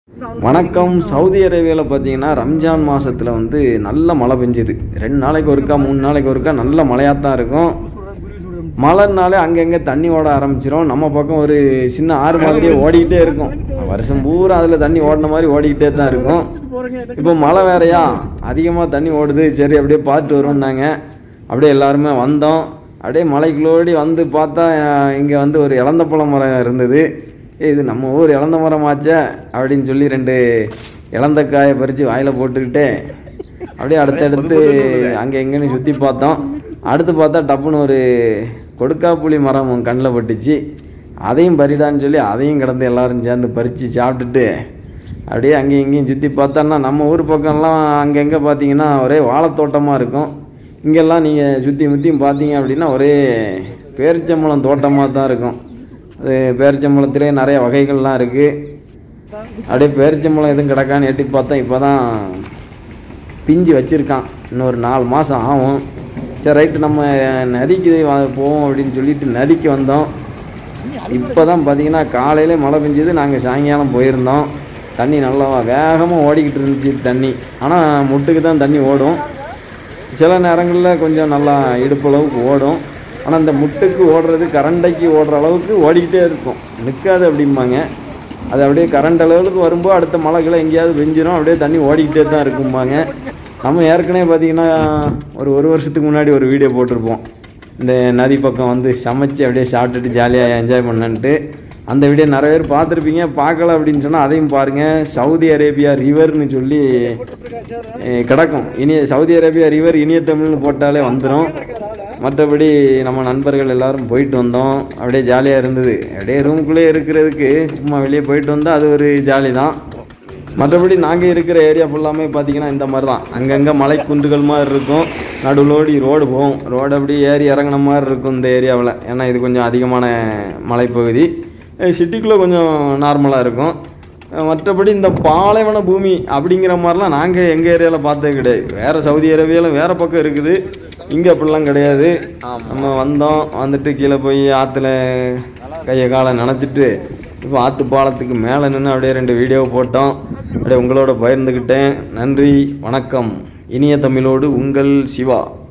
வணக்கம் சவுதி அரேபியாவில் பார்த்தீங்கன்னா ரம்ஜான் மாதத்தில் வந்து நல்ல மழை பெஞ்சுது ரெண்டு நாளைக்கு ஒருக்கா மூணு நாளைக்கு ஒருக்கா நல்ல மழையாக தான் இருக்கும் மழைனாலே அங்கங்கே தண்ணி ஓட ஆரம்பிச்சிரும் நம்ம பக்கம் ஒரு சின்ன ஆறு மாதிரியே ஓடிக்கிட்டே இருக்கும் வருஷம் பூரா அதில் தண்ணி ஓடின மாதிரி ஓடிக்கிட்டே தான் இருக்கும் இப்போ மழை வேறையா அதிகமாக தண்ணி ஓடுது சரி அப்படியே பார்த்துட்டு வருவோம்னாங்க அப்படியே எல்லாருமே வந்தோம் அப்படியே மலைக்குள்ளோடி வந்து பார்த்தா இங்கே வந்து ஒரு இளந்த பழ மரம் இருந்தது ஏய், இது நம்ம ஊர் இளந்த மரமாச்சே அப்படின்னு சொல்லி ரெண்டு இளந்த காயை பறித்து வாயில் போட்டுக்கிட்டு அப்படியே அடுத்தடுத்து அங்கே எங்கேன்னு சுற்றி பார்த்தோம் அடுத்து பார்த்தா டப்புன்னு ஒரு கொடுக்காப்புளி மரம் கண்ணில் பட்டுச்சு அதையும் பறிடான்னு சொல்லி அதையும் கிடந்து எல்லாரும் சேர்ந்து பறித்து சாப்பிட்டுட்டு அப்படியே அங்கேயும் இங்கேயும் சுற்றி பார்த்தோன்னா நம்ம ஊர் பக்கம்லாம் அங்கங்கே பார்த்தீங்கன்னா ஒரே வாழைத்தோட்டமாக இருக்கும் இங்கெல்லாம் நீங்கள் சுற்றி முற்றியும் பார்த்தீங்க அப்படின்னா ஒரே பேரிச்சம்பழம் தோட்டமாக தான் இருக்கும் அது பேரிச்சம்பழத்திலே நிறைய வகைகள்லாம் இருக்குது அப்படியே பேரிச்சம்பழம் எதுவும் கிடக்கான்னு எட்டி பார்த்தா இப்போ தான் பிஞ்சு வச்சுருக்கான் இன்னொரு நாலு மாதம் ஆகும் சரி ரைட்டு நம்ம நதிக்கு வ- போவோம் அப்படின்னு சொல்லிட்டு நதிக்கு வந்தோம் இப்போ தான் பார்த்தீங்கன்னா காலையில் மழை பெஞ்சது நாங்கள் சாயங்காலம் போயிருந்தோம் தண்ணி நல்லா வேகமாக ஓடிக்கிட்டு இருந்துச்சு தண்ணி ஆனால் முட்டுக்கு தான் தண்ணி ஓடும் சில நேரங்களில் கொஞ்சம் நல்லா இடுப்பளவுக்கு ஓடும் ஆனால் இந்த முட்டுக்கு ஓடுறது கரண்டைக்கு ஓடுற அளவுக்கு ஓடிக்கிட்டே இருக்கும் நிற்காது அப்படிம்பாங்க அது அப்படியே கரண்ட் அளவுக்கு வரும்போது அடுத்த மழைகளை எங்கேயாவது பெஞ்சிரும் அப்படியே தண்ணி ஓடிக்கிட்டே தான் இருக்கும்பாங்க நம்ம ஏற்கனவே பார்த்தீங்கன்னா ஒரு ஒரு வருஷத்துக்கு முன்னாடி ஒரு வீடியோ போட்டிருப்போம் இந்த நதி பக்கம் வந்து சமைச்சு அப்படியே சாப்பிட்டுட்டு ஜாலியாக என்ஜாய் பண்ணன்ட்டு அந்த வீடியோ நிறைய பேர் பார்த்துருப்பீங்க பார்க்கல அப்படின்னு சொன்னால் அதையும் பாருங்கள் சவுதி அரேபியா ரிவர்னு சொல்லி அஹ், கிடக்கும் இனிய சவுதி அரேபியா ரிவர் இனிய தமிழ்னு போட்டாலே வந்துடும் மற்றபடி நம்ம நண்பர்கள் எல்லாரும் போயிட்டு வந்தோம் அப்படியே ஜாலியாக இருந்தது அப்படியே ரூமுக்குள்ளே இருக்கிறதுக்கு சும்மா வெளியே போயிட்டு வந்தால் அது ஒரு ஜாலி தான் மற்றபடி நாங்கள் இருக்கிற ஏரியா ஃபுல்லாமே பார்த்தீங்கன்னா இந்த மாதிரி தான் அங்கங்கே மலை குன்றுகள் மாதிரி இருக்கும் நடுவுலோடி ரோடு போகும் ரோடு அப்படி ஏறி இறங்குன மாதிரி இருக்கும் இந்த ஏரியாவில் ஏன்னா இது கொஞ்சம் அதிகமான மலைப்பகுதி சிட்டிக்குள்ளே கொஞ்சம் நார்மலாக இருக்கும் அஹ் மற்றபடி இந்த பாலைவன பூமி அப்படிங்கிற மாதிரிலாம் நாங்கள் எங்கள் ஏரியாவில் பார்த்தது கிடையாது வேறு சவுதி அரேபியாவில் வேறு பக்கம் இருக்குது இங்கே அப்படிலாம் கிடையாது நம்ம வந்தோம் வந்துட்டு கீழே போய் ஆற்றுல கையை காலை நனைச்சிட்டு இப்போ ஆற்று பாலத்துக்கு மேலே நின்று அப்படியே ரெண்டு வீடியோ போட்டோம் அப்படியே உங்களோட பகிர்ந்துக்கிட்டேன் நன்றி வணக்கம் இனிய தமிழோடு உங்கள் சிவா